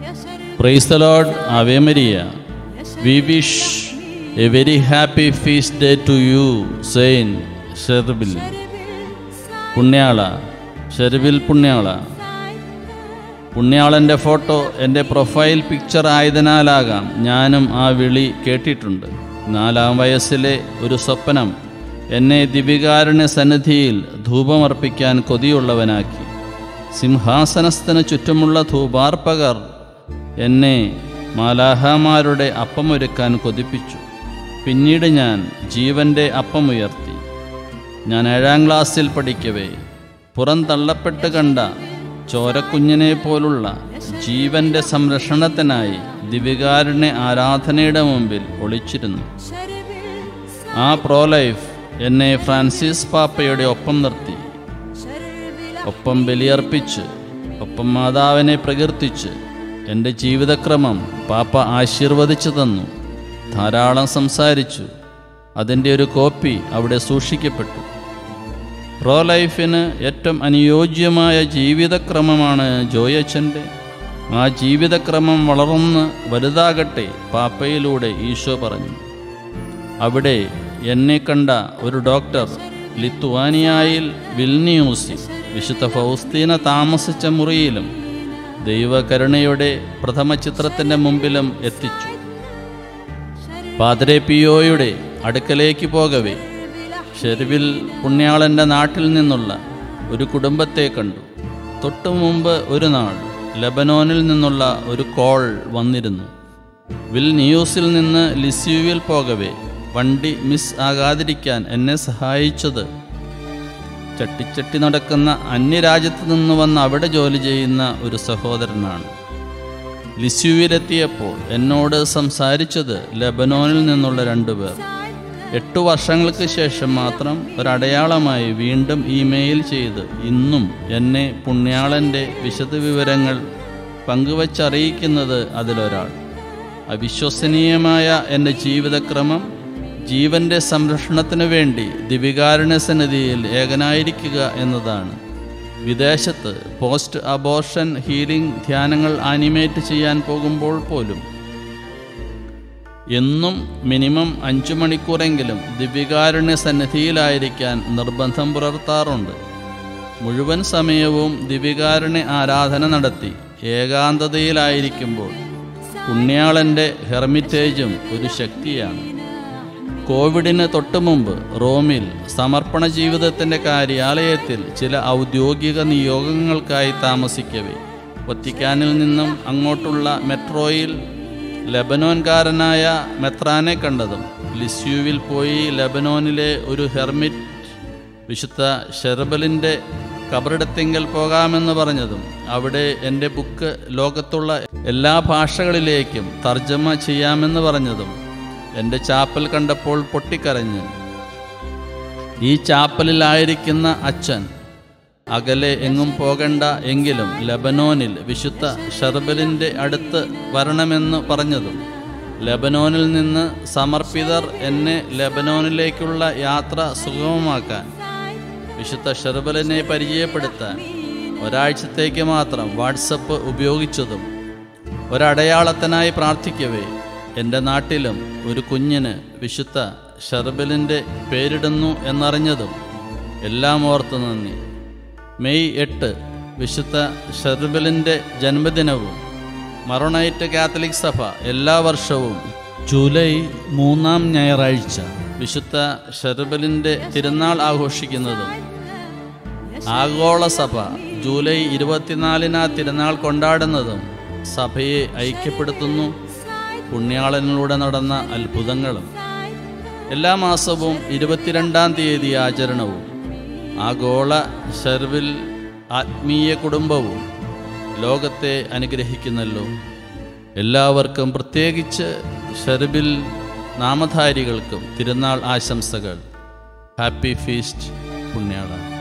price the Lord ave Maria we wish a very happy feast day to you saint Charbel പുണ്യാള Charbel പുണ്യാള പുണ്യാളൻ്റെ photo എൻ്റെ profile picture ആയതിനാലാകാം ഞാനും ആ വിളി കേട്ടിട്ടുണ്ട് നാലാം വയസ്സിലെ ഒരു സ്വപ്നം എന്നെ ദിവികാരുണ്യ സന്നിധിയിൽ ധൂപമർപ്പിക്കാൻ കൊതിയുള്ളവനാക്കി സിംഹാസനസ്ഥന് ചുറ്റുമുള്ള ധൂപാർപ്പകർ എന്നെ മാലാഹമാരുടെ അപ്പമൊരുക്കാൻ കൊതിപ്പിച്ചു പിന്നീട് ഞാൻ ജീവൻ്റെ അപ്പമുയർത്തി ഞാൻ ഏഴാം ക്ലാസ്സിൽ പഠിക്കവേ പുറന്തള്ളപ്പെട്ട് കണ്ട ചോരക്കുഞ്ഞിനെ പോലുള്ള ജീവന്റെ സംരക്ഷണത്തിനായി ദിവികാരുണ്യ ആരാധനയുടെ മുമ്പിൽ ഒളിച്ചിരുന്നു ആ പ്രോലൈഫ് എന്നെ ഫ്രാൻസിസ് പാപ്പയുടെ ഒപ്പം നിർത്തി ഒപ്പം ബലിയർപ്പിച്ച് ഒപ്പം മാതാവിനെ പ്രകീർത്തിച്ച് എൻ്റെ ജീവിതക്രമം പാപ്പ ആശീർവദിച്ചു തന്നു ധാരാളം സംസാരിച്ചു അതിൻ്റെ ഒരു കോപ്പി അവിടെ സൂക്ഷിക്കപ്പെട്ടു പ്രോ ലൈഫിന് ഏറ്റവും അനുയോജ്യമായ ജീവിതക്രമമാണ് ജോയച്ചൻ്റെ ആ ജീവിതക്രമം വളർന്ന് വലുതാകട്ടെ പാപ്പയിലൂടെ ഈശോ പറഞ്ഞു അവിടെ എന്നെ കണ്ട ഒരു ഡോക്ടർ ലിത്വാനിയായിൽ വിൽനിയൂസിൽ വിശുദ്ധ ഫൗസ്തീന താമസിച്ച മുറിയിലും ദൈവകരുണയുടെ പ്രഥമ ചിത്രത്തിൻ്റെ മുമ്പിലും എത്തിച്ചു പാദ്രെ പിയോയുടെ അടുക്കലേക്ക് പോകവേ ഷെരുവിൽ പുണ്യാളൻ്റെ നാട്ടിൽ നിന്നുള്ള ഒരു കുടുംബത്തെ കണ്ടു തൊട്ടു മുമ്പ് ഒരു നാൾ ലബനോനിൽ നിന്നുള്ള ഒരു കോൾ വന്നിരുന്നു വിൽ ന്യൂസിൽ നിന്ന് ലിസ്യുവിൽ പോകവേ വണ്ടി മിസ് ആകാതിരിക്കാൻ എന്നെ സഹായിച്ചത് ചട്ടിച്ചട്ടി നടക്കുന്ന അന്യരാജ്യത്ത് നിന്ന് വന്ന് അവിടെ ജോലി ചെയ്യുന്ന ഒരു സഹോദരനാണ് ലിസ്യുവിലെത്തിയപ്പോൾ എന്നോട് സംസാരിച്ചത് ലബനോനിൽ നിന്നുള്ള രണ്ടുപേർ എട്ടു വർഷങ്ങൾക്ക് ശേഷം മാത്രം ഒരടയാളമായി വീണ്ടും ഇമെയിൽ ചെയ്ത് ഇന്നും എന്നെ പുണ്യാളൻ്റെ വിശദവിവരങ്ങൾ പങ്കുവച്ചറിയിക്കുന്നത് അതിലൊരാൾ അവിശ്വസനീയമായ എൻ്റെ ജീവിതക്രമം ജീവൻ്റെ സംരക്ഷണത്തിനു വേണ്ടി ദിവികാരുണ്യ സന്നിധിയിൽ ഏകനായിരിക്കുക എന്നതാണ് വിദേശത്ത് പോസ്റ്റ് അബോർഷൻ ഹീലിംഗ് ധ്യാനങ്ങൾ ആനിമേറ്റ് ചെയ്യാൻ പോകുമ്പോൾ പോലും എന്നും മിനിമം അഞ്ചു മണിക്കൂറെങ്കിലും ദിവ്യകാരുണ്യ സന്നിധിയിലായിരിക്കാൻ നിർബന്ധം പുലർത്താറുണ്ട് മുഴുവൻ സമയവും ദിവ്യകാരുണ്യ ആരാധന നടത്തി ഏകാന്തതയിലായിരിക്കുമ്പോൾ പുണ്യാളൻ്റെ ഹെർമിറ്റേജും ഒരു ശക്തിയാണ് കോവിഡിന് തൊട്ടു മുമ്പ് റോമിൽ സമർപ്പണ ജീവിതത്തിൻ്റെ കാര്യാലയത്തിൽ ചില ഔദ്യോഗിക നിയോഗങ്ങൾക്കായി താമസിക്കവേ വത്തിക്കാനിൽ നിന്നും അങ്ങോട്ടുള്ള മെട്രോയിൽ ലബനോൻകാരനായ മെത്രാനെ കണ്ടതും ലിസ്യുവിൽ പോയി ലബനോനിലെ ഒരു ഹെർമിറ്റ് വിശുദ്ധ ഷെർബലിൻ്റെ കബറിടത്തിങ്കൽ പോകാമെന്ന് പറഞ്ഞതും അവിടെ എൻ്റെ ബുക്ക് ലോകത്തുള്ള എല്ലാ ഭാഷകളിലേക്കും തർജ്ജമ ചെയ്യാമെന്ന് പറഞ്ഞതും എൻ്റെ ചാപ്പൽ കണ്ടപ്പോൾ പൊട്ടിക്കരഞ്ഞ് ഈ ചാപ്പലിലായിരിക്കുന്ന അച്ഛൻ അകലെ എങ്ങും പോകണ്ട എങ്കിലും ലബനോനിൽ വിശുദ്ധ ഷർബലിൻ്റെ അടുത്ത് വരണമെന്ന് പറഞ്ഞതും ലബനോനിൽ നിന്ന് സമർപ്പിതർ എന്നെ ലബനോനിലേക്കുള്ള യാത്ര സുഗമമാക്കാൻ വിശുദ്ധ ഷെർബലിനെ പരിചയപ്പെടുത്താൻ ഒരാഴ്ചത്തേക്ക് മാത്രം വാട്സപ്പ് ഉപയോഗിച്ചതും ഒരടയാളത്തിനായി പ്രാർത്ഥിക്കവേ എൻ്റെ നാട്ടിലും ഒരു കുഞ്ഞിന് വിശുദ്ധ ഷെർബലിൻ്റെ പേരിടുന്നു എന്നറിഞ്ഞതും എല്ലാം ഓർത്ത് നന്ദി മെയ് എട്ട് വിശുദ്ധ ഷെർബലിൻ്റെ ജന്മദിനവും മറോണൈറ്റ് കാത്തലിക് സഭ എല്ലാ വർഷവും ജൂലൈ മൂന്നാം ഞായറാഴ്ച വിശുദ്ധ ഷെർബലിൻ്റെ തിരുനാൾ ആഘോഷിക്കുന്നതും ആഗോള സഭ ജൂലൈ ഇരുപത്തിനാലിന് ആ തിരുനാൾ കൊണ്ടാടുന്നതും സഭയെ ഐക്യപ്പെടുത്തുന്നു പുണ്യാളനിലൂടെ നടന്ന അത്ഭുതങ്ങളും എല്ലാ മാസവും ഇരുപത്തിരണ്ടാം തീയതി ആചരണവും ആഗോള ഷെർവിൽ ആത്മീയ കുടുംബവും ലോകത്തെ അനുഗ്രഹിക്കുന്നല്ലോ എല്ലാവർക്കും പ്രത്യേകിച്ച് ഷെർബിൽ നാമധാരികൾക്കും തിരുനാൾ ആശംസകൾ ഹാപ്പി ഫീസ്റ്റ് പുണ്യാള